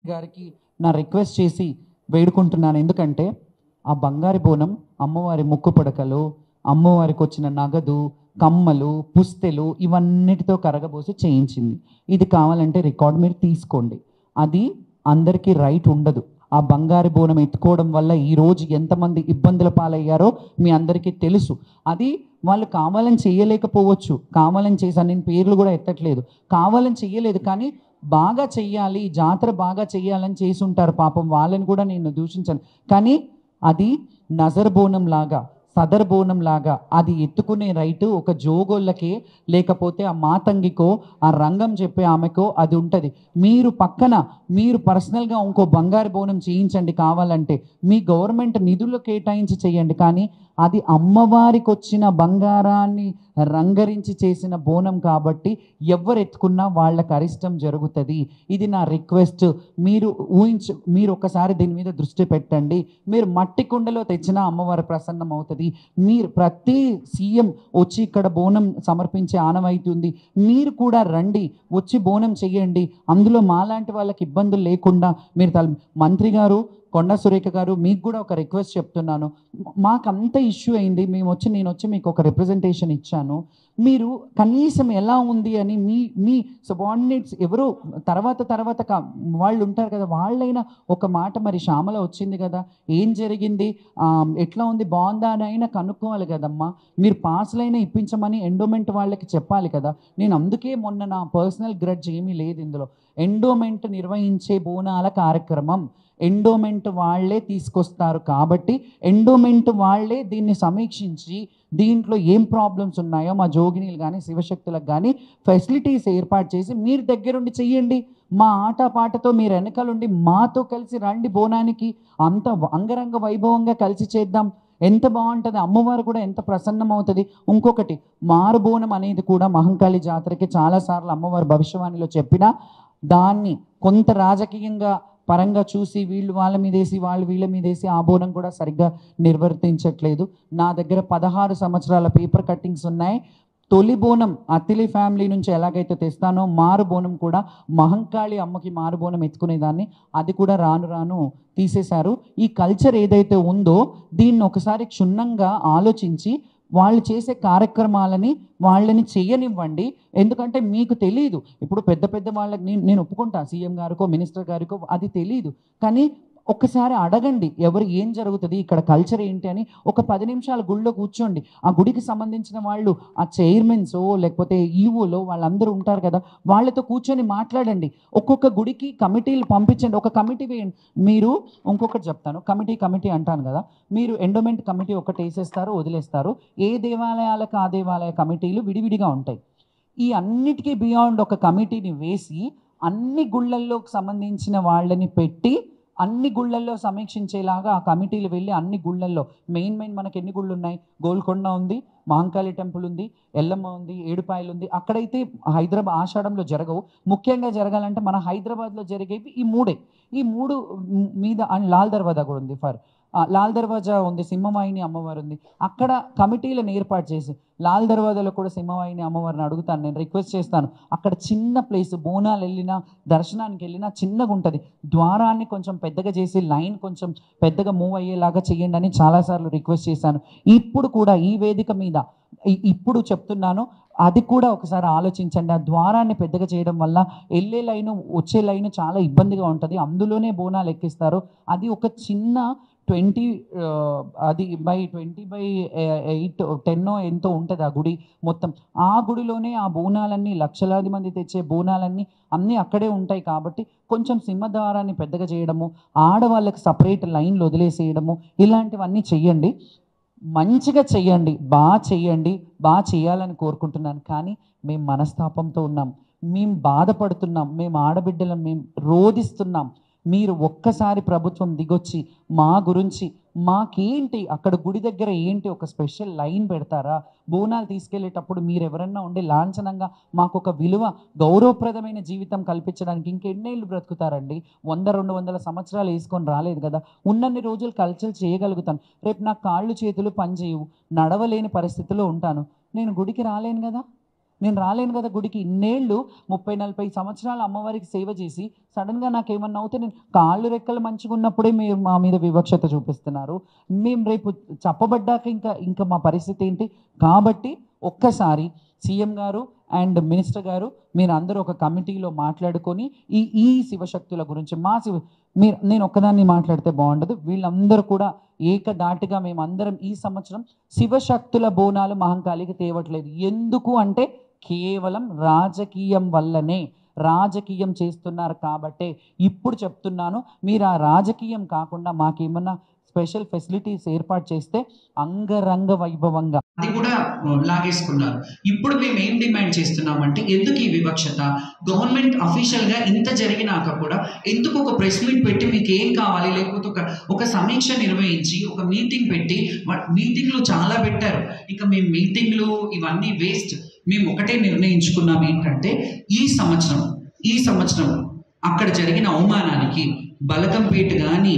గారికి నా రిక్వెస్ట్ చేసి వేడుకుంటున్నాను ఎందుకంటే ఆ బంగారు బోనం అమ్మవారి ముక్కు పడకలు అమ్మవారికి వచ్చిన నగదు కమ్మలు పుస్తెలు ఇవన్నిటితో కరగబోసి చేయించింది ఇది కావాలంటే రికార్డ్ మీరు తీసుకోండి అది అందరికీ రైట్ ఉండదు ఆ బంగారు బోనం ఎత్తుకోవడం వల్ల ఈ రోజు ఎంతమంది ఇబ్బందుల పాలయ్యారో మీ అందరికీ తెలుసు అది వాళ్ళు కావాలని చేయలేకపోవచ్చు కావాలని చేశాను నేను పేర్లు కూడా ఎత్తట్లేదు కావాలని చెయ్యలేదు కానీ బాగా చెయ్యాలి జాతర బాగా చెయ్యాలని చేసి ఉంటారు పాపం వాళ్ళని కూడా నేను దూషించాను కానీ అది నజర్ బోనం లాగా సదర్ బోనం లాగా అది ఎత్తుకునే రైటు ఒక జోగోళ్ళకే లేకపోతే ఆ మాతంగికో ఆ రంగం చెప్పే ఆమెకో అది ఉంటుంది మీరు పక్కన మీరు పర్సనల్గా ఇంకో బంగారు బోనం చేయించండి కావాలంటే మీ గవర్నమెంట్ నిధులు కేటాయించి చేయండి కానీ అది అమ్మవారికి వచ్చిన బంగారాన్ని రంగరించి చేసిన బోనం కాబట్టి ఎవరు ఎత్తుకున్నా వాళ్ళకి అరిష్టం జరుగుతుంది ఇది నా రిక్వెస్ట్ మీరు ఊహించు మీరు ఒకసారి దీని మీద దృష్టి పెట్టండి మీరు మట్టి కుండలో తెచ్చినా అమ్మవారి ప్రసన్నం అవుతుంది మీరు ప్రతి సీఎం వచ్చి ఇక్కడ బోనం సమర్పించే ఆనవాయితీ ఉంది మీరు కూడా రండి వచ్చి బోనం చెయ్యండి అందులో మాలాంటి వాళ్ళకి ఇబ్బందులు లేకుండా మీరు తల మంత్రి గారు కొండ సురేఖ గారు మీకు కూడా ఒక రిక్వెస్ట్ చెప్తున్నాను మాకు అంత ఇష్యూ అయింది మేము వచ్చి నేను వచ్చి మీకు ఒక రిప్రజెంటేషన్ ఇచ్చాను మీరు కనీసం ఎలా ఉంది అని మీ మీ సబార్డినేట్స్ ఎవరో తర్వాత తర్వాత కా- వాళ్ళు ఉంటారు కదా వాళ్ళైనా ఒక మాట మరి శ్యామల వచ్చింది కదా ఏం జరిగింది ఆ, ఎట్లా ఉంది బాగుందా అని అయినా కనుక్కోవాలి కదమ్మా మీరు పాస్లైనా ఇప్పించమని ఎండోమెంట్ వాళ్ళకి చెప్పాలి కదా నేను అందుకే మొన్న నా పర్సనల్ గ్రడ్జ్ ఏమీ లేదు ఇందులో ఎండోమెంట్ నిర్వహించే బోనాల కార్యక్రమం ఎండోమెంట్ వాళ్ళే తీసుకొస్తారు కాబట్టి ఎండోమెంట్ వాళ్ళే దీన్ని సమీక్షించి దీంట్లో ఏం ప్రాబ్లమ్స్ ఉన్నాయో మా జోగినీలు కానీ శివశక్తులకు కానీ ఫెసిలిటీస్ ఏర్పాటు చేసి మీరు దగ్గరుండి చెయ్యండి మా ఆట పాటతో మీరు వెనకాలండి మాతో కలిసి రండి బోనానికి అంత అంగరంగ వైభవంగా కలిసి చేద్దాం ఎంత బాగుంటుంది అమ్మవారు కూడా ఎంత ప్రసన్నం అవుతుంది ఇంకొకటి మారుబోనం అనేది కూడా మహంకాళి జాతరకి చాలాసార్లు అమ్మవారు భవిష్యవాణిలో చెప్పినా దాన్ని కొంత రాజకీయంగా పరంగా చూసి వీళ్ళు వాళ్ళ మీద వేసి వాళ్ళు వీళ్ళ మీద వేసి ఆ బోనం కూడా సరిగ్గా నిర్వర్తించట్లేదు నా దగ్గర పదహారు సంవత్సరాల పేపర్ కట్టింగ్స్ ఉన్నాయి తొలి బోనం అతిలి ఫ్యామిలీ నుంచి ఎలాగైతే తెస్తానో మారు బోనం కూడా మహంకాళి అమ్మకి మారు బోనం ఎత్తుకునేదాన్ని అది కూడా రాను రాను తీసేశారు ఈ కల్చర్ ఏదైతే ఉందో దీన్ని ఒకసారి క్షుణ్ణంగా ఆలోచించి వాళ్ళు చేసే కార్యక్రమాలని వాళ్ళని చేయనివ్వండి ఎందుకంటే మీకు తెలియదు ఇప్పుడు పెద్ద పెద్ద వాళ్ళకి నేను నేను ఒప్పుకుంటా సీఎం గారికో మినిస్టర్ గారికో అది తెలియదు కానీ ఒక్కసారి అడగండి ఎవరు ఏం జరుగుతుంది ఇక్కడ కల్చర్ ఏంటి అని ఒక పది నిమిషాలు గుడిలో కూర్చోండి ఆ గుడికి సంబంధించిన వాళ్ళు ఆ చైర్మన్స్ లేకపోతే ఈవోలో వాళ్ళందరూ ఉంటారు కదా వాళ్ళతో కూర్చొని మాట్లాడండి ఒక్కొక్క గుడికి కమిటీలు పంపించండి ఒక కమిటీ వేయండి మీరు ఇంకొకటి చెప్తాను కమిటీ కమిటీ అంటాను కదా మీరు ఎండోమెంట్ కమిటీ ఒకటి వేసేస్తారు వదిలేస్తారు ఏ దేవాలయాలకు ఆ దేవాలయ కమిటీలు విడివిడిగా ఉంటాయి ఈ అన్నిటికీ బియాండ్ ఒక కమిటీని వేసి అన్ని గుళ్ళల్లోకి సంబంధించిన వాళ్ళని పెట్టి అన్ని గుళ్ళల్లో సమీక్షించేలాగా ఆ కమిటీలు వెళ్ళి అన్ని గుళ్ళల్లో మెయిన్ మెయిన్ మనకి ఎన్ని గుళ్ళు ఉన్నాయి గోల్కొండ ఉంది మహంకాళి టెంపుల్ ఉంది ఎల్లమ్మ ఉంది ఏడుపాయలు ఉంది అక్కడైతే హైదరాబాద్ ఆషాఢంలో జరగవు ముఖ్యంగా జరగాలంటే మన హైదరాబాద్లో జరిగేవి ఈ మూడే ఈ మూడు మ్, మీద అండ్ లాల్ దర్వాజా కూడా ఉంది ఫర్ ఆ, లాల్ దర్వాజా ఉంది సింహవాహిని అమ్మవారు ఉంది అక్కడ కమిటీలను ఏర్పాటు చేసి లాల్ దర్వాజాలో కూడా సింహవాహిని అమ్మవారిని అడుగుతాను నేను రిక్వెస్ట్ చేస్తాను అక్కడ చిన్న ప్లేస్ బోనాలు వెళ్ళినా దర్శనానికి వెళ్ళినా చిన్నగా ఉంటుంది ద్వారాన్ని కొంచెం పెద్దగా చేసి లైన్ కొంచెం పెద్దగా మూవ్ అయ్యేలాగా చేయండి అని చాలాసార్లు రిక్వెస్ట్ చేశాను ఇప్పుడు కూడా ఈ వేదిక మీద ఇ- ఇప్పుడు చెప్తున్నాను అది కూడా ఒకసారి ఆలోచించండి ఆ ద్వారాన్ని పెద్దగా చేయడం వల్ల వెళ్ళే లైను వచ్చే లైను చాలా ఇబ్బందిగా ఉంటుంది అందులోనే బోనాలు ఎక్కిస్తారు అది ఒక చిన్న ట్వంటీ అది by twenty by eight ten ఎంతో ఉంటుంది ఆ గుడి మొత్తం ఆ గుడిలోనే ఆ బోనాలన్నీ లక్షలాది మంది తెచ్చే బోనాలన్నీ అన్నీ అక్కడే ఉంటాయి కాబట్టి కొంచెం సింహద్వారాన్ని పెద్దగా చేయడము ఆడవాళ్ళకి సపరేట్ లైన్లు వదిలేసేయడము ఇలాంటివన్నీ చెయ్యండి మంచిగా చెయ్యండి బాగా చెయ్యండి బాగా చేయాలని కోరుకుంటున్నాను కానీ మేము మనస్తాపంతో ఉన్నాం మేము బాధపడుతున్నాం మేము ఆడబిడ్డలను మేము రోధిస్తున్నాం మీరు ఒక్కసారి ప్రభుత్వం దిగొచ్చి మా గురించి మాకేంటి అక్కడ గుడి దగ్గర ఏంటి ఒక స్పెషల్ లైన్ పెడతారా బోనాలు తీసుకెళ్లేటప్పుడు మీరు ఎవరన్నా ఉండి లాంఛనంగా మాకు ఒక విలువ గౌరవప్రదమైన జీవితం కల్పించడానికి ఇంకెన్నేళ్ళు బ్రతుకుతారండి వంద రెండు వందల సంవత్సరాలు వేసుకొని రాలేదు కదా ఉన్నన్ని రోజులు కల్చర్ చేయగలుగుతాను రేపు నా కాళ్ళు చేతులు పనిచేయవు నడవలేని పరిస్థితిలో ఉంటాను నేను గుడికి రాలేను కదా నేను రాలేను కదా గుడికి ఇన్నేళ్ళు ముప్పై నలభై సంవత్సరాలు అమ్మవారికి సేవ చేసి సడన్గా నాకు ఏమన్నా అవుతే నేను కాళ్ళు రెక్కలు మంచిగా ఉన్నప్పుడే మీరు మా మీద వివక్షత చూపిస్తున్నారు మేము రేపు చెప్పబడ్డాక ఇంకా ఇంకా మా పరిస్థితి ఏంటి కాబట్టి ఒక్కసారి సీఎం గారు అండ్ మినిస్టర్ గారు మీరు అందరూ ఒక కమిటీలో మాట్లాడుకొని ఈ ఈ శివశక్తుల గురించి మా శివ మీరు నేను ఒక్కదాన్ని మాట్లాడితే బాగుండదు వీళ్ళందరూ కూడా ఏకదాటిగా మేమందరం ఈ సంవత్సరం శివశక్తుల బోనాలు మహంకాళికి తేవట్లేదు ఎందుకు అంటే కేవలం రాజకీయం వల్లనే రాజకీయం చేస్తున్నారు కాబట్టే ఇప్పుడు చెప్తున్నాను మీరు ఆ రాజకీయం కాకుండా మాకేమన్నా స్పెషల్ ఫెసిలిటీస్ ఏర్పాటు చేస్తే అంగరంగ వైభవంగా అది కూడా లాగేసుకున్నారు ఇప్పుడు మేము ఏం డిమాండ్ చేస్తున్నామంటే ఎందుకు ఈ వివక్షత గవర్నమెంట్ అఫీషియల్ గా ఇంత జరిగినాక కూడా ఎందుకు ఒక ప్రెస్ మీట్ పెట్టి మీకు ఏం కావాలి లేకపోతే ఒక ఒక సమీక్ష నిర్వహించి ఒక మీటింగ్ పెట్టి మీటింగ్లు చాలా పెట్టారు ఇక మేము మీటింగ్లు ఇవన్నీ వేస్ట్ మేము ఒకటే నిర్ణయించుకున్నాం ఏంటంటే ఈ సంవత్సరం ఈ సంవత్సరం అక్కడ జరిగిన అవమానానికి బలకంపేట కానీ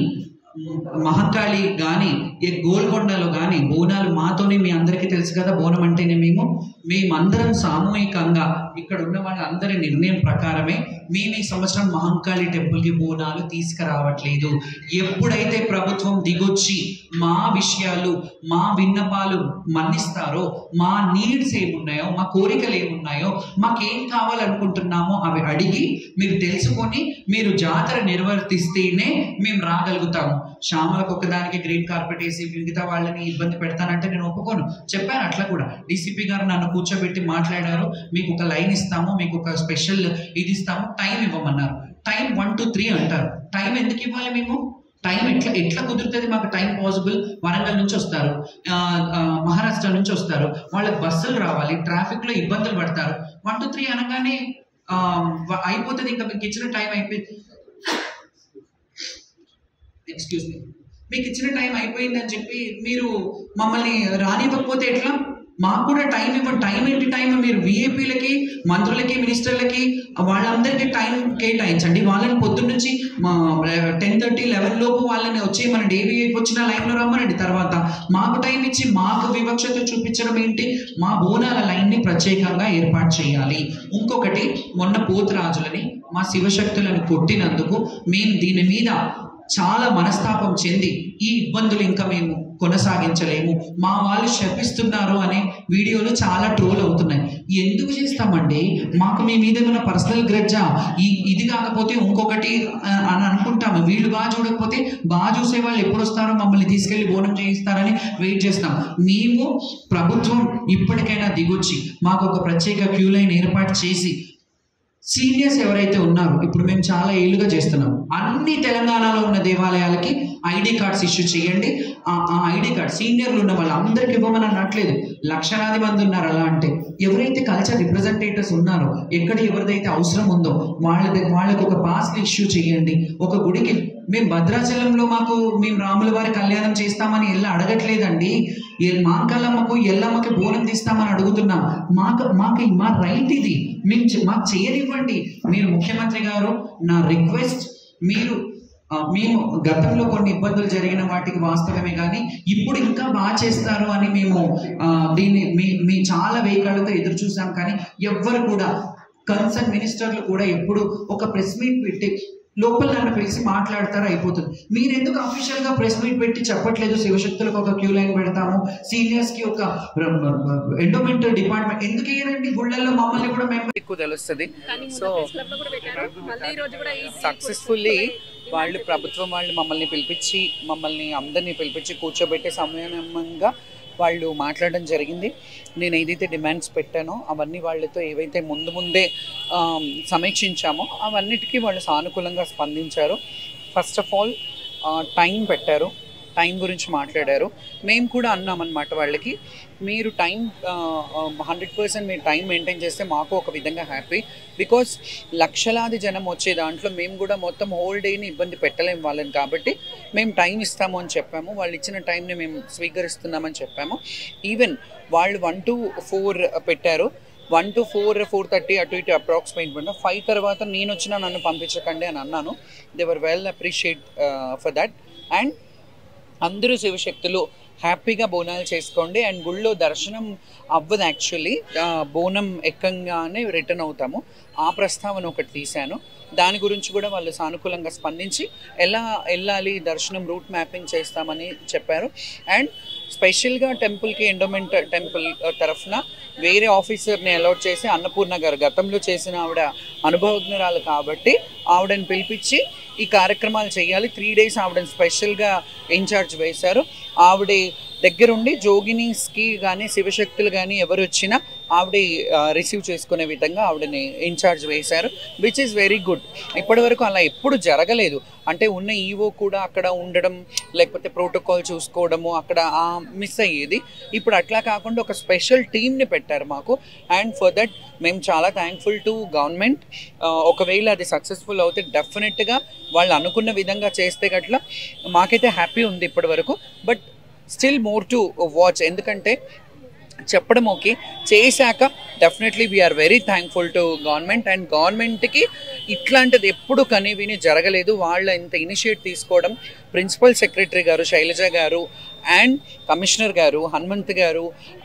మహంకాళి కానీ ఏ గోల్కొండలో కానీ బోనాలు మాతోనే మీ అందరికీ తెలుసు కదా బోనం అంటేనే మేము మేమందరం సామూహికంగా ఇక్కడ ఉన్న వాళ్ళందరి నిర్ణయం ప్రకారమే మేము ఈ సంవత్సరం మహంకాళి టెంపుల్కి బోనాలు తీసుకురావట్లేదు ఎప్పుడైతే ప్రభుత్వం దిగొచ్చి మా విషయాలు మా విన్నపాలు మన్నిస్తారో మా నీడ్స్ ఏమున్నాయో మా కోరికలు ఏమున్నాయో మాకేం కావాలనుకుంటున్నామో అవి అడిగి మీరు తెలుసుకొని మీరు జాతర నిర్వర్తిస్తేనే మేము రాగలుగుతాము శ్యామలకు ఒకదానికి గ్రీన్ కార్పెట్ వేసి మిగతా వాళ్ళని ఇబ్బంది పెడతానంటే నేను ఒప్పుకోను చెప్పాను అట్లా కూడా డీసీపీ గారు నన్ను కూర్చోబెట్టి మాట్లాడారు మీకు ఒక లైన్ ఇస్తాము మీకు ఒక స్పెషల్ ఇది ఇస్తాము టైం ఇవ్వమన్నారు టైం వన్ టు త్రీ అంటారు టైం ఎందుకు ఇవ్వాలి మేము టైం ఎట్లా ఎట్లా కుదురుతుంది మాకు టైం పాసిబుల్ వరంగల్ నుంచి వస్తారు ఆ, ఆ, మహారాష్ట్ర నుంచి వస్తారు వాళ్ళకి బస్సులు రావాలి ట్రాఫిక్ లో ఇబ్బందులు పడతారు వన్ టు త్రీ అనగానే ఆ, వ- అయిపోతుంది ఇంకా మీకు ఇచ్చిన టైం అయిపోయింది ఎక్స్క్యూజ్ మీ మీకు ఇచ్చిన టైం అయిపోయిందని చెప్పి మీరు మమ్మల్ని రానివ్వకపోతే ఎట్లా మాకు కూడా టైం ఇవ్వండి టైం ఏంటి టైం మీరు విఐపీలకి మంత్రులకి మినిస్టర్లకి వాళ్ళందరికీ టైం కేటాయించండి వాళ్ళని పొద్దున్న నుంచి టెన్ థర్టీ లెవెన్ లోపు వాళ్ళని వచ్చి మన డేవీకి వచ్చిన లైన్లో రమ్మనండి తర్వాత మాకు టైం ఇచ్చి మాకు వివక్షత చూపించడం ఏంటి మా బోనాల లైన్ని ప్రత్యేకంగా ఏర్పాటు చేయాలి ఇంకొకటి మొన్న పోతురాజులని మా శివశక్తులను కొట్టినందుకు మేము దీని మీద చాలా మనస్తాపం చెంది ఈ ఇబ్బందులు ఇంకా మేము కొనసాగించలేము మా వాళ్ళు శపిస్తున్నారు అనే వీడియోలు చాలా ట్రోల్ అవుతున్నాయి ఎందుకు చేస్తామండి మాకు మీ మీద ఏమైనా పర్సనల్ గ్రెడ్జా ఈ ఇది కాకపోతే ఇంకొకటి ఆ, అని అనుకుంటాము వీళ్ళు బాగా చూడకపోతే బాగా చూసే వాళ్ళు ఎప్పుడు వస్తారో మమ్మల్ని తీసుకెళ్లి బోనం చేయిస్తారని వెయిట్ చేస్తాం మేము ప్రభుత్వం ఇప్పటికైనా దిగొచ్చి మాకు ఒక ప్రత్యేక క్యూ లైన్ ఏర్పాటు చేసి సీనియర్స్ ఎవరైతే ఉన్నారో ఇప్పుడు మేము చాలా ఏళ్ళుగా చేస్తున్నాం అన్ని తెలంగాణలో ఉన్న దేవాలయాలకి ఐడి కార్డ్స్ ఇష్యూ చేయండి ఆ ఆ ఐడి కార్డ్ సీనియర్లు ఉన్న వాళ్ళందరికీ ఇవ్వమని అనట్లేదు లక్షలాది మంది ఉన్నారు అలా అంటే ఎవరైతే కల్చర్ రిప్రజెంటేటివ్స్ ఉన్నారో ఎక్కడ ఎవరిదైతే అవసరం ఉందో వాళ్ళ దగ్గ- వాళ్ళకి ఒక పాస్ ఇష్యూ చేయండి ఒక గుడికి మేము భద్రాచలంలో మాకు మేము రాముల వారి కళ్యాణం చేస్తామని ఎల్ల అడగట్లేదండి ఎల్- మాంకాలమ్మకు ఎల్లమ్మకి బోనం తీస్తామని అడుగుతున్నాం మాకు మాకు మా రైట్ ఇది మేము చే- మాకు చేయనివ్వండి మీరు ముఖ్యమంత్రి గారు నా రిక్వెస్ట్ మీరు ఆ, మేము గతంలో కొన్ని ఇబ్బందులు జరిగిన వాటికి వాస్తవమే కానీ ఇప్పుడు ఇంకా బాగా చేస్తారు అని మేము ఆ, దీన్ని మీ మీ చాలా వేకాలతో ఎదురు చూసాం కానీ ఎవ్వరు కూడా కన్సర్న్ మినిస్టర్లు కూడా ఎప్పుడు ఒక ప్రెస్ మీట్ పెట్టి లోపల నన్ను పిలిచి మాట్లాడతారు అయిపోతుంది మీరు ఎందుకు అఫీషియల్ గా ప్రెస్ మీట్ పెట్టి చెప్పట్లేదు శివశక్తులకు ఒక క్యూ లైన్ పెడతాము సీనియర్స్ కి ఒక ఎండోమెంట్ డిపార్ట్మెంట్ ఎందుకు వేయరండి గుళ్ళల్లో మమ్మల్ని కూడా మేము ఎక్కువ తెలుస్తుంది కానీ సో మొన్న ప్రెస్ క్లబ్ లో కూడా పెట్టారు మళ్ళీ ఈ రోజు కూడా ఈ సక్సెస్ఫుల్లీ వాళ్ళు ప్రభుత్వం వాళ్ళు మమ్మల్ని పిలిపించి మమ్మల్ని అందరినీ పిలిపించి కూర్చోబెట్టి సమయంగా వాళ్ళు మాట్లాడడం జరిగింది నేను ఏదైతే డిమాండ్స్ పెట్టానో అవన్నీ వాళ్ళతో ఏవైతే ముందు ముందే ఆమ్, సమీక్షించామో అవన్నిటికీ వాళ్ళు సానుకూలంగా స్పందించారు ఫస్ట్ ఆఫ్ ఆల్ టైం పెట్టారు టైం గురించి మాట్లాడారు మేము కూడా అన్నామన్నమాట వాళ్ళకి మీరు టైం హండ్రెడ్ పర్సెంట్ మీరు టైం మెయింటైన్ చేస్తే మాకు ఒక విధంగా హ్యాపీ బికాస్ లక్షలాది జనం వచ్చే దాంట్లో మేము కూడా మొత్తం హోల్ డేని ఇబ్బంది పెట్టలేము వాళ్ళని కాబట్టి మేము టైం ఇస్తాము అని చెప్పాము వాళ్ళు ఇచ్చిన టైంని మేము స్వీకరిస్తున్నామని చెప్పాము ఈవెన్ వాళ్ళు వన్ టు ఫోర్ పెట్టారు one two four four thirty అటు ఇటు అప్రాక్సిమేట్ పడిన ఫైవ్ తర్వాత నేను వచ్చినా నన్ను పంపించకండి అని అన్నాను they were well appreciate for that and అందరూ శివశక్తులు హ్యాపీగా బోనాలు చేసుకోండి అండ్ గుళ్ళో దర్శనం అవ్వదు యాక్చువల్లీ బోనం ఎక్కంగానే రిటర్న్ అవుతాము ఆ ప్రస్తావన ఒకటి తీశాను దాని గురించి కూడా వాళ్ళు సానుకూలంగా స్పందించి ఎలా వెళ్ళాలి దర్శనం రూట్ మ్యాపింగ్ చేస్తామని చెప్పారు అండ్ స్పెషల్గా టెంపుల్కి ఎండోమెంట్ టెంపుల్ తరఫున వేరే ఆఫీసర్ని అలౌట్ చేసి అన్నపూర్ణ గారు గతంలో చేసిన ఆవిడ అనుభవజ్ఞరాలు కాబట్టి ఆవిడని పిలిపించి ఈ కార్యక్రమాలు చేయాలి త్రీ డేస్ ఆవిడని స్పెషల్గా ఇన్ఛార్జ్ వేశారు ఆవిడ దగ్గరుండి జోగినీస్కి కానీ శివశక్తులు కానీ ఎవరు వచ్చినా ఆవిడ రిసీవ్ చేసుకునే విధంగా ఆవిడని ఇన్ఛార్జ్ వేశారు విచ్ ఈస్ వెరీ గుడ్ ఇప్పటి వరకు అలా ఎప్పుడు జరగలేదు అంటే ఉన్న ఈవో కూడా అక్కడ ఉండడం లేకపోతే ప్రోటోకాల్ చూసుకోవడము అక్కడ మిస్ అయ్యేది ఇప్పుడు అట్లా కాకుండా ఒక స్పెషల్ టీమ్ని పెట్టారు మాకు అండ్ ఫర్ దట్ మేము చాలా థ్యాంక్ఫుల్ టు గవర్నమెంట్ ఒకవేళ అది సక్సెస్ఫుల్ అవుతే డెఫినెట్గా వాళ్ళు అనుకున్న విధంగా చేస్తే గట్ల మాకైతే హ్యాపీ ఉంది ఇప్పటి వరకు but still more to watch ఎందుకంటే చెప్పడం ఓకే చేశాక definitely we are very thankful to government and గవర్నమెంట్కి ఇట్లాంటిది ఎప్పుడు కని విని జరగలేదు వాళ్ళ ఇంత ఇనిషియేట్ తీసుకోవడం ప్రిన్సిపల్ సెక్రటరీ గారు శైలజ గారు అండ్ కమిషనర్ గారు హనుమంత్ గారు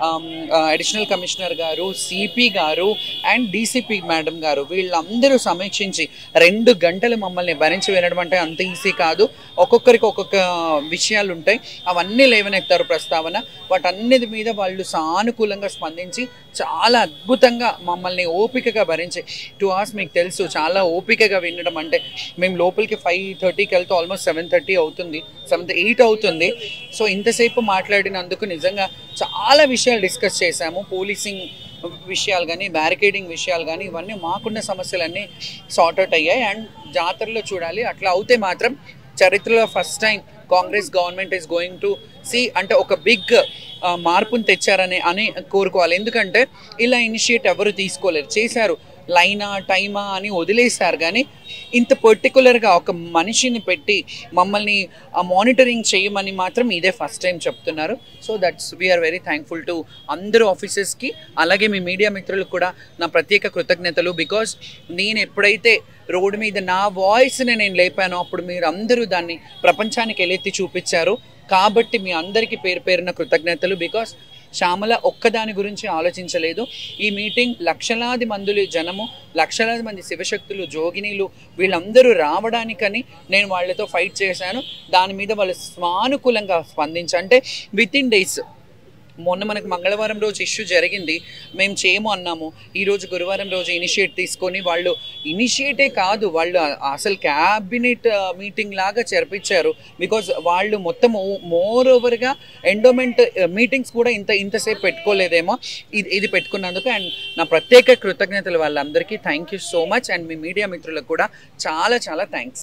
అడిషనల్ కమిషనర్ గారు సిపి గారు అండ్ డీసీపీ మేడం గారు వీళ్ళందరూ సమీక్షించి రెండు గంటలు మమ్మల్ని భరించి వినడం అంటే అంత ఈజీ కాదు ఒక్కొక్కరికి ఒక్కొక్క విషయాలు ఉంటాయి అవన్నీ లేవనెత్తారు ప్రస్తావన వాటన్నిటి మీద వాళ్ళు సానుకూలంగా స్పందించి చాలా అద్భుతంగా మమ్మల్ని ఓపికగా భరించి టూ అవర్స్ మీకు తెలుసు చాలా ఓపికగా వినడం అంటే మేము లోపలికి ఫైవ్ థర్టీకి వెళ్తే ఆల్మోస్ట్ సెవెన్ థర్టీ అవుతుంది సెవెన్ ఎయిట్ అవుతుంది సో ఇంతసేపు మాట్లాడినందుకు నిజంగా చాలా విషయాలు డిస్కస్ చేశాము పోలీసింగ్ విషయాలు కానీ బ్యారికేడింగ్ విషయాలు కానీ ఇవన్నీ మాకున్న సమస్యలన్నీ సార్ట్అవుట్ అయ్యాయి అండ్ జాతరలో చూడాలి అట్లా అవుతే మాత్రం చరిత్రలో first time Congress government is going to see అంటే ఒక బిగ్ మార్పుని తెచ్చారని అని కోరుకోవాలి ఎందుకంటే ఇలా ఇనిషియేట్ ఎవరు తీసుకోలేరు చేశారు లైనా టైమా అని వదిలేశారు కానీ ఇంత పర్టికులర్గా ఒక మనిషిని పెట్టి మమ్మల్ని మానిటరింగ్ చేయమని మాత్రం ఇదే ఫస్ట్ టైం చెప్తున్నారు so that's we are very thankful to అందరూ ఆఫీసెస్కి అలాగే మీ మీడియా మిత్రులకు కూడా నా ప్రత్యేక కృతజ్ఞతలు బికాజ్ నేను ఎప్పుడైతే రోడ్డు మీద నా వాయిస్ని నేను లేపానో అప్పుడు మీరు అందరూ దాన్ని ప్రపంచానికి ఎలెత్తి చూపించారు కాబట్టి మీ అందరికీ పేరు పేరున కృతజ్ఞతలు బికాస్ శ్యామల ఒక్కదాని గురించి ఆలోచించలేదు ఈ మీటింగ్ లక్షలాది మందులు జనము లక్షలాది మంది శివశక్తులు జోగినీలు వీళ్ళందరూ రావడానికని నేను వాళ్ళతో ఫైట్ చేశాను దాని మీద వాళ్ళు స్వానుకూలంగా స్పందించి అంటే విత్ ఇన్ డేస్ మొన్న మనకు మంగళవారం రోజు ఇష్యూ జరిగింది మేము చేయము అన్నాము ఈరోజు గురువారం రోజు ఇనిషియేట్ తీసుకొని వాళ్ళు ఇనిషియేటే కాదు వాళ్ళు అసలు క్యాబినెట్ మీటింగ్ లాగా జరిపించారు బికాజ్ వాళ్ళు మొత్తం మోర్ ఓవర్గా ఎండోమెంట్ మీటింగ్స్ కూడా ఇంత ఇంతసేపు పెట్టుకోలేదేమో ఇది ఇది పెట్టుకున్నందుకు అండ్ నా ప్రత్యేక కృతజ్ఞతలు వాళ్ళందరికీ thank you so much and మీ మీడియా మిత్రులకు కూడా చాలా చాలా థ్యాంక్స్